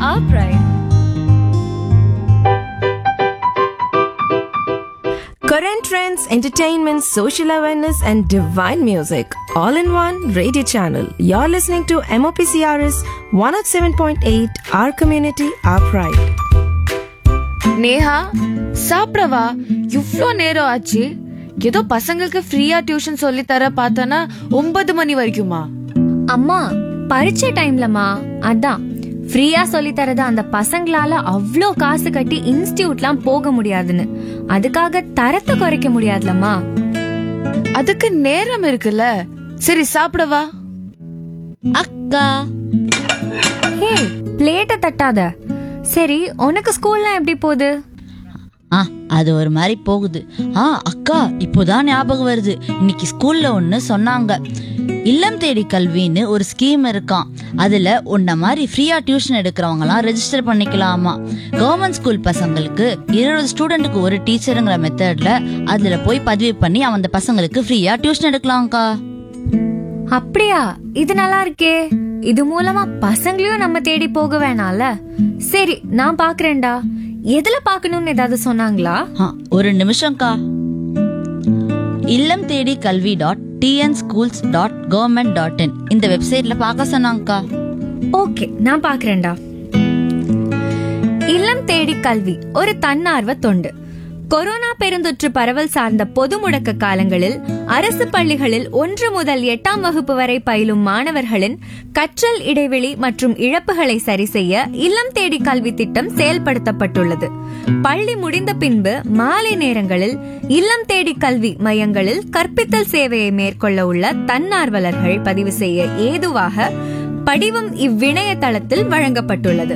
our pride. Current trends, entertainment, social awareness, and divine music. All in one radio channel. You're listening to MOPCRS 107.8, our community, our pride. Neha சாப்பிடவா இவ்ளோ நேரம் ஆச்சு ஏதோ பசங்களுக்கு ஃப்ரீயா tuition சொல்லி தர பார்த்தனா ஒன்பது மணி வரைக்குமா அம்மா பரீட்சை டைம்லமா அதான் ஃப்ரீயா சொல்லி தரத அந்த பசங்களால அவ்ளோ காசு கட்டி இன்ஸ்டிடியூட்லாம் போக முடியாதுன்னு அதுக்காக தரத்தை குறைக்க முடியாதுலம்மா அதுக்கு நேரம் இருக்குல்ல சரி சாப்பிடவா அக்கா ஹே பிளேட்டை தட்டாத சரி உனக்கு ஸ்கூல்லாம் எப்படி போகுது ஆ அது ஒரு மாதிரி போகுது ஆ அக்கா இப்போதான் ஞாபகம் வருது இன்னைக்கு ஸ்கூல்ல ஒன்று சொன்னாங்க இல்லம் தேடி கல்வின்னு ஒரு ஸ்கீம் இருக்கான் அதுல உன்ன மாதிரி ஃப்ரீயா டியூஷன் எடுக்கிறவங்கலாம் ரெஜிஸ்டர் பண்ணிக்கலாமா கவர்மெண்ட் ஸ்கூல் பசங்களுக்கு இருபது ஸ்டூடெண்ட்டுக்கு ஒரு டீச்சருங்கிற மெத்தட்ல அதுல போய் பதிவு பண்ணி அந்த பசங்களுக்கு ஃப்ரீயா டியூஷன் எடுக்கலாம்க்கா அப்படியா இது நல்லா இருக்கே இது மூலமா பசங்களையும் நம்ம தேடி போக வேணாம்ல சரி நான் பாக்குறேன்டா எதுல பாக்கணும்னு ஏதாவது சொன்னாங்களா ஆ, ஒரு நிமிஷம்க்கா Illam Thedi Kalvi dot T N schools dot government dot in இந்த வெப்சைட்ல பார்க்க சொன்னாங்கக்கா ஓகே நான் பாக்குறேன்டா இல்லம் தேடி கல்வி ஒரு தன்னார்வ தொண்டு கொரோனா பெருந்தொற்று பரவல் சார்ந்த பொது முடக்க காலங்களில் அரசு பள்ளிகளில் ஒன்று முதல் எட்டாம் வகுப்பு வரை பயிலும் மாணவர்களின் கற்றல் இடைவெளி மற்றும் இழப்புகளை சரி செய்ய இல்லம் தேடி கல்வி திட்டம் செயல்படுத்தப்பட்டுள்ளது பள்ளி முடிந்த பின்பு மாலை நேரங்களில் இல்லம் தேடி கல்வி மையங்களில் கற்பித்தல் சேவையை மேற்கொள்ள உள்ள தன்னார்வலர்கள் பதிவு செய்ய ஏதுவாக படிவம் இவ்விணையதளத்தில் வழங்கப்பட்டுள்ளது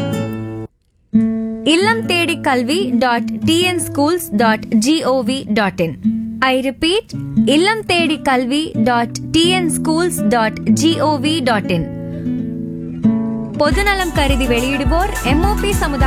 Illam Thedi Kalvi dot T N schools dot G O V dot in I repeat Illam Thedi Kalvi dot T N schools dot G O V dot in பொதுநலம் கருதி வெளியிடுவோர் எம்ஓபி சமுதாய